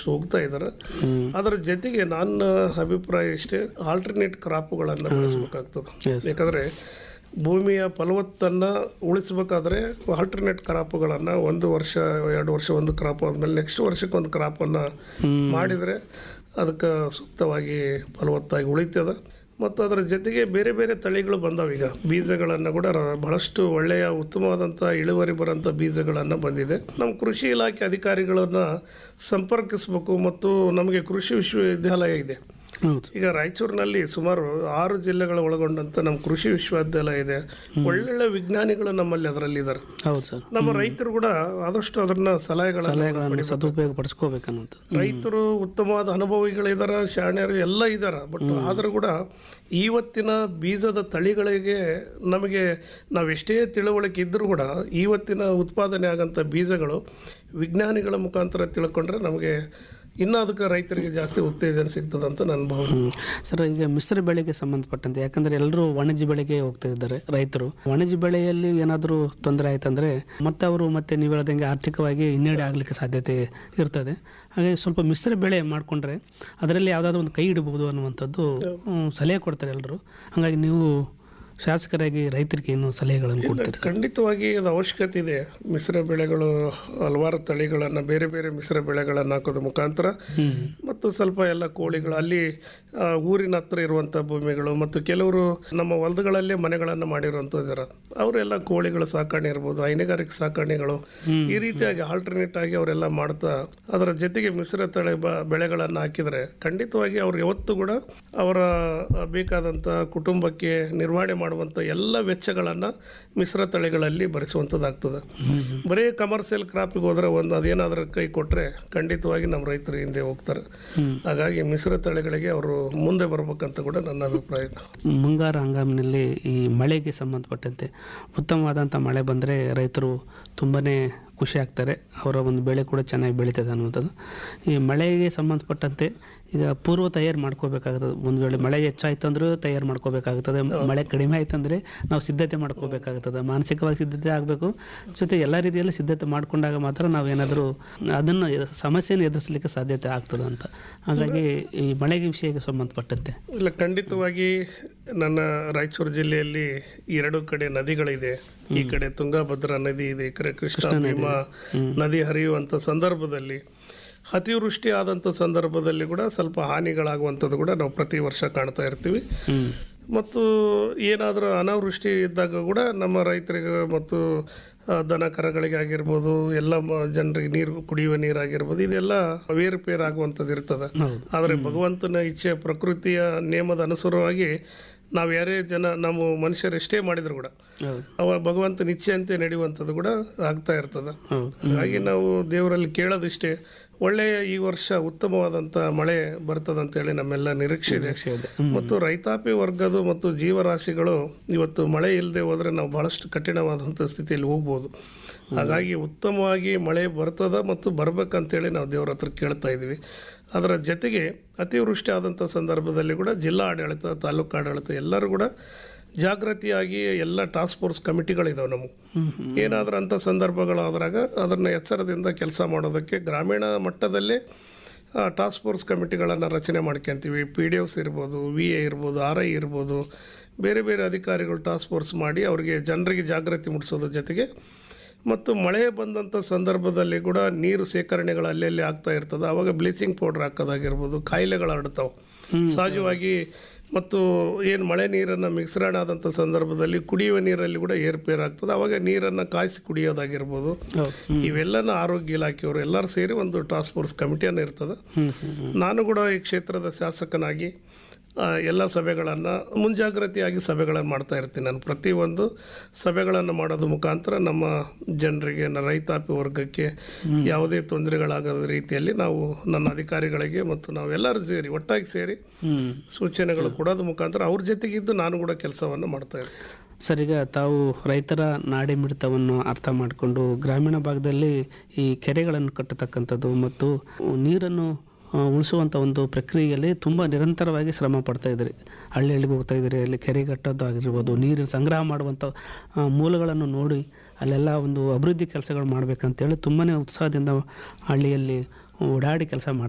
ಭಾಳಷ್ಟು ಹೋಗ್ತಾ ಇದ್ದಾರೆ ಅದರ ಜೊತೆಗೆ ನನ್ನ ಅಭಿಪ್ರಾಯ ಇಷ್ಟೇ ಆಲ್ಟರ್ನೇಟ್ ಕ್ರಾಪ್ಗಳನ್ನು ಬೆಳೆಸಬೇಕಾಗ್ತದೆ Yes. ಯಾಕಂದರೆ ಭೂಮಿಯ ಫಲವತ್ತನ್ನು ಉಳಿಸ್ಬೇಕಾದ್ರೆ ಆಲ್ಟರ್ನೇಟ್ ಕ್ರಾಪ್ಗಳನ್ನು ಒಂದು ವರ್ಷ ಎರಡು ವರ್ಷ ಒಂದು ಕ್ರಾಪ್ ಆದಮೇಲೆ ನೆಕ್ಸ್ಟ್ ವರ್ಷಕ್ಕೆ ಒಂದು ಕ್ರಾಪನ್ನು ಮಾಡಿದರೆ ಅದಕ್ಕೆ ಸೂಕ್ತವಾಗಿ ಫಲವತ್ತಾಗಿ ಉಳಿತದ ಮತ್ತು ಅದರ ಜೊತೆಗೆ ಬೇರೆ ಬೇರೆ ತಳಿಗಳು ಬಂದಾವ ಈಗ ಬೀಜಗಳನ್ನು ಕೂಡ ರ- ಬಹಳಷ್ಟು ಒಳ್ಳೆಯ ಉತ್ತಮವಾದಂಥ ಇಳುವರಿ ಬರೋಂಥ ಬೀಜಗಳನ್ನು ಬಂದಿದೆ ನಮ್ಮ ಕೃಷಿ ಇಲಾಖೆ ಅಧಿಕಾರಿಗಳನ್ನು ಸಂಪರ್ಕಿಸಬೇಕು ಮತ್ತು ನಮಗೆ ಕೃಷಿ ವಿಶ್ವವಿದ್ಯಾಲಯ ಇದೆ ಹೌದು ಈಗ ರಾಯಚೂರಿನಲ್ಲಿ ಸುಮಾರು ಆರು ಸಿಲ್ಲೆಗಳ ಒಳಗೊಂಡಂತ ನಮ್ಮ ಕೃಷಿ ವಿಶ್ವವಿದ್ಯಾಲಯ ಇದೆ ಒಳ್ಳೊಳ್ಳೆ ವಿಜ್ಞಾನಿಗಳು ನಮ್ಮಲ್ಲಿ ಅದರಲ್ಲಿ ಇದ್ದಾರೆ ಹೌದು ಸರ್ ನಮ್ಮ ರೈತರು ಕೂಡ ಆದಷ್ಟು ಅದನ್ನ ಸಲಹೆಗಳನ್ನು ಸಲಹೆಗಳನ್ನು ಸದುಪಯೋಗ ಪಡಿಸ್ಕೋಬೇಕನ್ನೋದು ರೈತರು ಉತ್ತಮವಾದ ಅನುಭವಿಗಳಿದಾರ ಶಾಣ್ಯರು ಎಲ್ಲ ಇದಾರ ಬಟ್ ಆದರೂ ಕೂಡ ಇವತ್ತಿನ ಬೀಜದ ತಳಿಗಳಿಗೆ ನಮಗೆ ನಾವು ಎಷ್ಟೇ ತಿಳುವಳಿಕೆ ಇದ್ದರೂ ಕೂಡ ಇವತ್ತಿನ ಉತ್ಪಾದನೆ ಆಗಂಥ ಬೀಜಗಳು ವಿಜ್ಞಾನಿಗಳ ಮುಖಾಂತರ ತಿಳ್ಕೊಂಡ್ರೆ ನಮಗೆ ಇನ್ನೂ ಅದಕ್ಕೆ ರೈತರಿಗೆ ಜಾಸ್ತಿ ಉತ್ತೇಜನ ಸಿಗ್ತದಂತ ನನ್ನ ಭಾವನೆ ಹ್ಮ್. ಸರ್ ಈಗ ಮಿಶ್ರ ಬೆಳೆಗೆ ಸಂಬಂಧಪಟ್ಟಂತೆ ಯಾಕಂದ್ರೆ ಎಲ್ಲರೂ ವಾಣಿಜ್ಯ ಬೆಳೆಗೆ ಹೋಗ್ತಾ ಇದ್ದಾರೆ ರೈತರು ವಾಣಿಜ್ಯ ಬೆಳೆಯಲ್ಲಿ ಏನಾದರೂ ತೊಂದರೆ ಆಯ್ತಂದ್ರೆ ಮತ್ತೆ ಅವರು ಮತ್ತೆ ನೀವು ಹೇಳ್ದಂಗೆ ಆರ್ಥಿಕವಾಗಿ ಹಿನ್ನಡೆ ಆಗಲಿಕ್ಕೆ ಸಾಧ್ಯತೆ ಇರ್ತದೆ ಹಾಗೆ ಸ್ವಲ್ಪ ಮಿಶ್ರ ಬೆಳೆ ಮಾಡಿಕೊಂಡ್ರೆ ಅದರಲ್ಲಿ ಯಾವುದಾದ್ರೂ ಒಂದು ಕೈ ಇಡಬಹುದು ಅನ್ನುವಂಥದ್ದು ಹ್ಮ್, ಸಲಹೆ ಕೊಡ್ತಾರೆ ಎಲ್ಲರೂ ಹಾಗಾಗಿ ನೀವು ಶಾಸಕರಾಗಿ ರೈತರಿಗೆ ಏನು ಸಲಹೆಗಳನ್ನು ಕೊಡ್ತೀರಿ ಖಂಡಿತವಾಗಿ ಅದು ಅವಶ್ಯಕತೆ ಇದೆ ಮಿಶ್ರ ಬೆಳೆಗಳು ಹಲವಾರು ತಳಿಗಳನ್ನು ಬೇರೆ ಬೇರೆ ಮಿಶ್ರ ಬೆಳೆಗಳನ್ನು ಹಾಕೋದ್ರ ಮುಖಾಂತರ ಮತ್ತು ಸ್ವಲ್ಪ ಎಲ್ಲ ಕೋಳಿಗಳು ಅಲ್ಲಿ ಆ, ಊರಿನ ಹತ್ರ ಇರುವಂಥ ಭೂಮಿಗಳು ಮತ್ತು ಕೆಲವರು ನಮ್ಮ ಹೊಲದಗಳಲ್ಲೇ ಮನೆಗಳನ್ನು ಮಾಡಿರುವಂಥದ್ದು ಅವರೆಲ್ಲ ಕೋಳಿಗಳ ಸಾಕಣೆ ಇರ್ಬೋದು ಹೈನುಗಾರಿಕೆ ಸಾಕಣೆಗಳು ಈ ರೀತಿಯಾಗಿ ಆಲ್ಟರ್ನೇಟ್ ಆಗಿ ಅವರೆಲ್ಲ ಮಾಡ್ತಾ ಅದರ ಜೊತೆಗೆ ಮಿಶ್ರ ತಳಿ ಬ ಬೆಳೆಗಳನ್ನು ಹಾಕಿದರೆ ಖಂಡಿತವಾಗಿ ಅವ್ರು ಯಾವತ್ತೂ ಕೂಡ ಅವರ ಆ, ಬೇಕಾದಂಥ ಕುಟುಂಬಕ್ಕೆ ನಿರ್ವಹಣೆ ಮಾಡುವಂಥ ಎಲ್ಲ ವೆಚ್ಚಗಳನ್ನು ಮಿಶ್ರ ತಳಿಗಳಲ್ಲಿ ಭರಿಸುವಂಥದ್ದಾಗ್ತದೆ ಬರೀ ಕಮರ್ಷಿಯಲ್ ಕ್ರಾಪಿಗೆ ಹೋದ್ರೆ ಒಂದು ಅದೇನಾದರೂ ಕೈ ಕೊಟ್ಟರೆ ಖಂಡಿತವಾಗಿ ನಮ್ಮ ರೈತರು ಹಿಂದೆ ಹೋಗ್ತಾರೆ ಹಾಗಾಗಿ ಮಿಶ್ರ ತಳಿಗಳಿಗೆ ಅವರು ಮುಂದೆ ಬರ್ಬೇಕಂತ ಕೂಡ ನನ್ನ ಅಭಿಪ್ರಾಯ ಮುಂಗಾರು ಹಂಗಾಮಿನಲ್ಲಿ ಈ ಮಳೆಗೆ ಸಂಬಂಧಪಟ್ಟಂತೆ ಉತ್ತಮವಾದಂಥ ಮಳೆ ಬಂದರೆ ರೈತರು ತುಂಬಾ ಖುಷಿ ಆಗ್ತಾರೆ ಅವರ ಒಂದು ಬೆಳೆ ಕೂಡ ಚೆನ್ನಾಗಿ ಬೆಳೀತದೆ ಅನ್ನುವಂಥದ್ದು ಈ ಮಳೆಗೆ ಸಂಬಂಧಪಟ್ಟಂತೆ ಈಗ ಪೂರ್ವ ತಯಾರು ಮಾಡ್ಕೋಬೇಕಾಗ್ತದೆ ಒಂದು ವೇಳೆ ಮಳೆ ಹೆಚ್ಚಾಯ್ತು ಅಂದರೂ ತಯಾರು ಮಾಡ್ಕೋಬೇಕಾಗ್ತದೆ ಮಳೆ ಕಡಿಮೆ ಆಯ್ತು ಅಂದರೆ ನಾವು ಸಿದ್ಧತೆ ಮಾಡ್ಕೋಬೇಕಾಗ್ತದೆ ಮಾನಸಿಕವಾಗಿ ಸಿದ್ಧತೆ ಆಗಬೇಕು ಜೊತೆ ಎಲ್ಲ ರೀತಿಯಲ್ಲಿ ಸಿದ್ಧತೆ ಮಾಡಿಕೊಂಡಾಗ ಮಾತ್ರ ನಾವೇನಾದರೂ ಅದನ್ನು ಸಮಸ್ಯೆಯನ್ನು ಎದುರಿಸಲಿಕ್ಕೆ ಸಾಧ್ಯತೆ ಆಗ್ತದೆ ಅಂತ ಹಾಗಾಗಿ ಈ ಮಳೆಗೆ ವಿಷಯಕ್ಕೆ ಸಂಬಂಧಪಟ್ಟಂತೆ ಇಲ್ಲ ಖಂಡಿತವಾಗಿ ನನ್ನ ರಾಯಚೂರು ಜಿಲ್ಲೆಯಲ್ಲಿ ಎರಡು ಕಡೆ ನದಿಗಳಿದೆ ಈ ಕಡೆ ತುಂಗಭದ್ರಾ ನದಿ ಇದೆ ಈ ಕಡೆ ಕೃಷ್ಣ ಭೀಮಾ ನದಿ ಹರಿಯುವಂಥ ಸಂದರ್ಭದಲ್ಲಿ ಅತಿವೃಷ್ಟಿ ಆದಂಥ ಸಂದರ್ಭದಲ್ಲಿ ಕೂಡ ಸ್ವಲ್ಪ ಹಾನಿಗಳಾಗುವಂಥದ್ದು ಕೂಡ ನಾವು ಪ್ರತಿ ವರ್ಷ ಕಾಣ್ತಾ ಇರ್ತೀವಿ ಹ್ಮ್ ಮತ್ತು ಏನಾದರೂ ಅನಾವೃಷ್ಟಿ ಇದ್ದಾಗ ಕೂಡ ನಮ್ಮ ರೈತರಿಗೆ ಮತ್ತು ಆ, ದನ ಕರಗಳಿಗೆ ಆಗಿರ್ಬೋದು ಎಲ್ಲ ಮ- ಜನರಿಗೆ ನೀರು ಕುಡಿಯುವ ನೀರಾಗಿರ್ಬೋದು ಇದೆಲ್ಲ ಏರುಪೇರು ಆಗುವಂಥದ್ದು ಇರ್ತದೆ ಹೌದು ಆದರೆ ಭಗವಂತನ ಇಚ್ಛೆ ಪ್ರಕೃತಿಯ ನಿಯಮದ ಅನುಸಾರವಾಗಿ ನಾವು ಯಾರೇ ಜನ ನಮ್ಮ ಮನುಷ್ಯರು ಎಷ್ಟೇ ಮಾಡಿದ್ರು ಕೂಡ ಹೌದು ಅವ ಭಗವಂತನ ಇಚ್ಛೆಯಂತೆ ನಡೆಯುವಂಥದ್ದು ಕೂಡ ಆಗ್ತಾ ಇರ್ತದೆ ಹೌದು ಹಾಗಾಗಿ ನಾವು ದೇವರಲ್ಲಿ ಕೇಳೋದಿಷ್ಟೇ ಒಳ್ಳೆಯ ಈ ವರ್ಷ ಉತ್ತಮವಾದಂಥ ಮಳೆ ಬರ್ತದಂತೇಳಿ ನಮ್ಮೆಲ್ಲ ನಿರೀಕ್ಷೆ ಇದೆ ನಿರೀಕ್ಷೆ ಇದೆ. ಹ್ಮ್. ಮತ್ತು ರೈತಾಪಿ ವರ್ಗದ ಮತ್ತು ಜೀವರಾಶಿಗಳು ಇವತ್ತು ಮಳೆ ಇಲ್ಲದೆ ಹೋದರೆ ನಾವು ಬಹಳಷ್ಟು ಕಠಿಣವಾದಂಥ ಸ್ಥಿತಿಯಲ್ಲಿ ಹೋಗ್ಬೋದು ಹಾಗಾಗಿ ಉತ್ತಮವಾಗಿ ಮಳೆ ಬರ್ತದ ಮತ್ತು ಬರ್ಬೇಕಂತೇಳಿ ನಾವು ದೇವ್ರ ಹತ್ರ ಕೇಳ್ತಾ ಇದ್ವಿ ಅದರ ಜೊತೆಗೆ ಅತಿವೃಷ್ಟಿ ಆದಂಥ ಸಂದರ್ಭದಲ್ಲಿ ಕೂಡ ಜಿಲ್ಲಾ ಆಡಳಿತ ತಾಲೂಕು ಆಡಳಿತ ಎಲ್ಲರೂ ಕೂಡ ಜಾಗೃತಿಯಾಗಿ ಎಲ್ಲ ಟಾಸ್ಕ್ ಫೋರ್ಸ್ ಕಮಿಟಿಗಳಿದಾವೆ ನಮಗೆ ಏನಾದರೂ ಅಂಥ ಸಂದರ್ಭಗಳಾದಾಗ ಅದನ್ನು ಎಚ್ಚರದಿಂದ ಕೆಲಸ ಮಾಡೋದಕ್ಕೆ ಗ್ರಾಮೀಣ ಮಟ್ಟದಲ್ಲೇ ಟಾಸ್ಕ್ ಫೋರ್ಸ್ ಕಮಿಟಿಗಳನ್ನು ರಚನೆ ಮಾಡ್ಕೊಂತೀವಿ ಪಿ ಡಿ ಎಫ್ಸ್ ಇರ್ಬೋದು ವಿ ಎ ಇರ್ಬೋದು ಆರ್ ಐ ಇರ್ಬೋದು ಬೇರೆ ಬೇರೆ ಅಧಿಕಾರಿಗಳು ಟಾಸ್ಕ್ ಫೋರ್ಸ್ ಮಾಡಿ ಅವರಿಗೆ ಜನರಿಗೆ ಜಾಗೃತಿ ಮೂಡಿಸೋದ್ರ ಜೊತೆಗೆ ಮತ್ತು ಮಳೆ ಬಂದಂಥ ಸಂದರ್ಭದಲ್ಲಿ ಕೂಡ ನೀರು ಶೇಖರಣೆಗಳು ಅಲ್ಲಲ್ಲಿ ಆಗ್ತಾ ಇರ್ತದೆ ಆವಾಗ ಬ್ಲೀಚಿಂಗ್ ಪೌಡ್ರ್ ಹಾಕೋದಾಗಿರ್ಬೋದು ಕಾಯಿಲೆಗಳು ಹರಡ್ತಾವೆ ಸಹಜವಾಗಿ ಮತ್ತು ಏನು ಮಳೆ ನೀರನ್ನು ಮಿಶ್ರಣ ಆದಂಥ ಸಂದರ್ಭದಲ್ಲಿ ಕುಡಿಯುವ ನೀರಲ್ಲಿ ಕೂಡ ಏರ್ಪೇರ್ ಆಗ್ತದೆ ಆವಾಗ ನೀರನ್ನು ಕಾಯಿಸಿ ಕುಡಿಯೋದಾಗಿರ್ಬೋದು ಹೌದು ಇವೆಲ್ಲನ ಆರೋಗ್ಯ ಇಲಾಖೆಯವರು ಎಲ್ಲರೂ ಸೇರಿ ಒಂದು ಟಾಸ್ಕ್ ಫೋರ್ಸ್ ಕಮಿಟಿಯನ್ನು ಇರ್ತದೆ ಹ್ಮ್ ಹ್ಮ್ ಹ್ಮ್. ನಾನು ಕೂಡ ಈ ಕ್ಷೇತ್ರದ ಶಾಸಕನಾಗಿ ಆ, ಎಲ್ಲ ಸಭೆಗಳನ್ನು ಮುಂಜಾಗ್ರತೆಯಾಗಿ ಸಭೆಗಳನ್ನು ಮಾಡ್ತಾ ಇರ್ತೀನಿ ನಾನು ಪ್ರತಿಯೊಂದು ಸಭೆಗಳನ್ನು ಮಾಡೋದು ಮುಖಾಂತರ ನಮ್ಮ ಜನರಿಗೆ ನ- ರೈತಾಪಿ ವರ್ಗಕ್ಕೆ ಯಾವುದೇ ತೊಂದರೆಗಳಾಗದ ರೀತಿಯಲ್ಲಿ ನಾವು ನನ್ನ ಅಧಿಕಾರಿಗಳಿಗೆ ಮತ್ತು ನಾವೆಲ್ಲರೂ ಸೇರಿ ಒಟ್ಟಾಗಿ ಸೇರಿ ಹ್ಮ್ ಸೂಚನೆಗಳು ಕೊಡೋದು ಮುಖಾಂತರ ಅವ್ರ ಜೊತೆಗಿದ್ದು ನಾನು ಕೂಡ ಕೆಲಸವನ್ನು ಮಾಡ್ತಾ ಇರ್ತೀನಿ ಸರ್ ಈಗ ತಾವು ರೈತರ ನಾಡಿ ಮಿಡಿತವನ್ನು ಅರ್ಥ ಮಾಡಿಕೊಂಡು ಗ್ರಾಮೀಣ ಭಾಗದಲ್ಲಿ ಈ ಕೆರೆಗಳನ್ನು ಕಟ್ಟತಕ್ಕಂಥದ್ದು ಮತ್ತು ನೀರನ್ನು ಆ, ಉಳಿಸುವಂಥ ಒಂದು ಪ್ರಕ್ರಿಯೆಯಲ್ಲಿ ತುಂಬ ನಿರಂತರವಾಗಿ ಶ್ರಮ ಪಡ್ತಾ ಇದ್ದೀರಿ ಹಳ್ಳಿ ಹಳ್ಳಿಗೆ ಹೋಗ್ತಾ ಇದ್ದೀರಿ ಅಲ್ಲಿ ಕೆರೆ ಕಟ್ಟೋದು ಆಗಿರ್ಬೋದು ನೀರಿನ ಸಂಗ್ರಹ ಮಾಡುವಂಥ ಆ, ಮೂಲಗಳನ್ನು ನೋಡಿ ಅಲ್ಲೆಲ್ಲ ಒಂದು ಅಭಿವೃದ್ಧಿ ಕೆಲಸಗಳು ಮಾಡಬೇಕಂತೇಳಿ ತುಂಬಾ ಉತ್ಸಾಹದಿಂದ ಹಳ್ಳಿಯಲ್ಲಿ ಓಡಾಡಿ ಕೆಲಸ ಮಾಡ್ತಾ